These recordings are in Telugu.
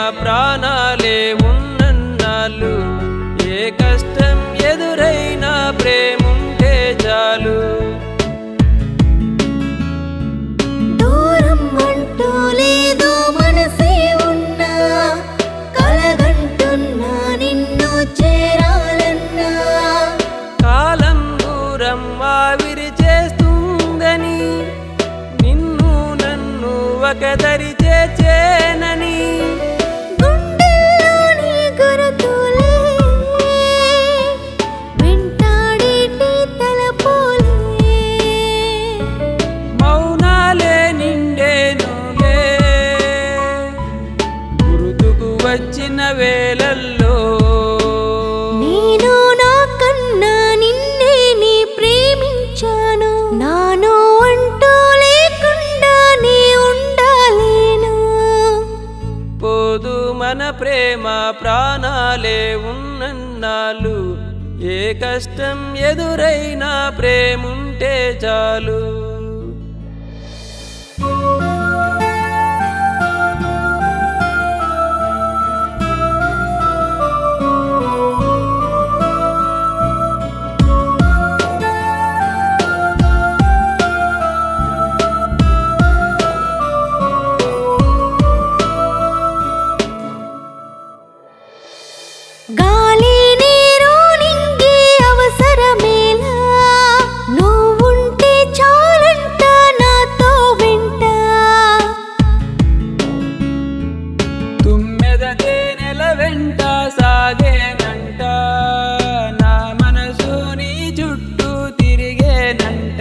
ప్రాణాలే ఉన్నన్నాళ్ళు ఏ కష్టం ఎదురైనా ప్రేముంటే చాలు దూరం అంటూ లేదు మనసే ఉన్నా కలగంటున్నా నిన్ను చేరాలన్నా కాలం దూరం ఆవిరి చేస్తుందని నిన్ను నన్ను ఒకదరి చేచేనని గుండెల్లోని గురుతులే వెంటాడేటి తలపోలే మౌనాలే నిండేనులే గుర్తుకు వచ్చిన వేళల్లో నేను నా కన్నా నిన్నే నీ ప్రేమించాను నాను అంటూ లేకుండా నీ ఉండాలేను పోదు మన ప్రేమ ప్రాణాలే ఉన్నన్నాళ్ళు ఏ కష్టం ఎదురైనా ప్రేముంటే చాలు గాలి నీరు నింగే అవసరమేలా నువ్వుంటే చాలంట నాతో వెంట తుమ్మెద తేనెల వెంట సాగేనంట నా మనసు నీ చుట్టూ తిరిగేనంట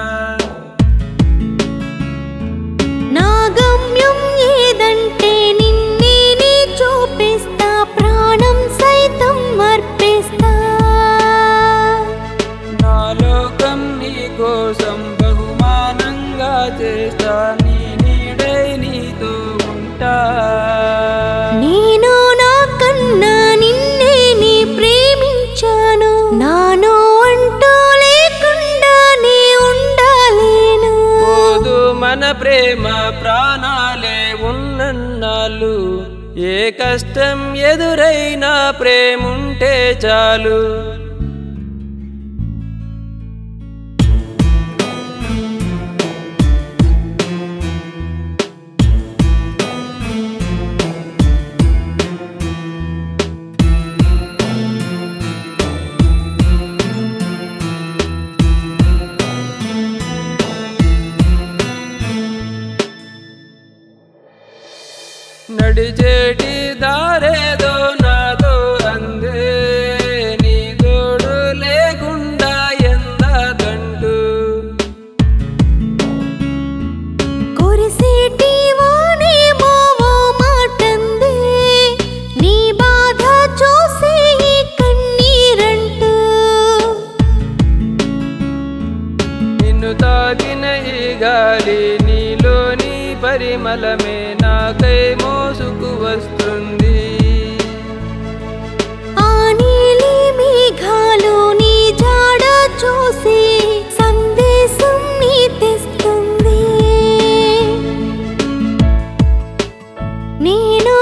నా గమ్యం ఏదంటే నిన్నే నీ చూపిస్తా ప్రాణం సైతం అర్పిస్తా నా లోకం నీ కోసం బహుమానంగా చేస్తా నీ నీడై నీతో ఉంటా నేను నా కన్నా నిన్నే నీ ప్రేమించాను నాను అంటూ లేకుండా నీ ఉండాలేను పోదు మన ప్రేమ ప్రాణాలే ఉన్నన్నాళ్ళు ఏ కష్టం ఎదురైనా ప్రేముంటే చాలు నడిచేటి దారేదో నాతో అందే నీ తోడు లేకుండా ఎందకంటూ కురిసేటి వానేమో ఓ మాటంది నీ బాధ చూసి ఈ కన్నీరంటూ నిన్ను తాకిన ఈ గాలి నీలోని పరిమళమే నాకై మోసుకు వస్తుంది ఆ నీలి మేఘాలు నీ జాడ చూసి సందేశం నీ తెస్తుంది నేను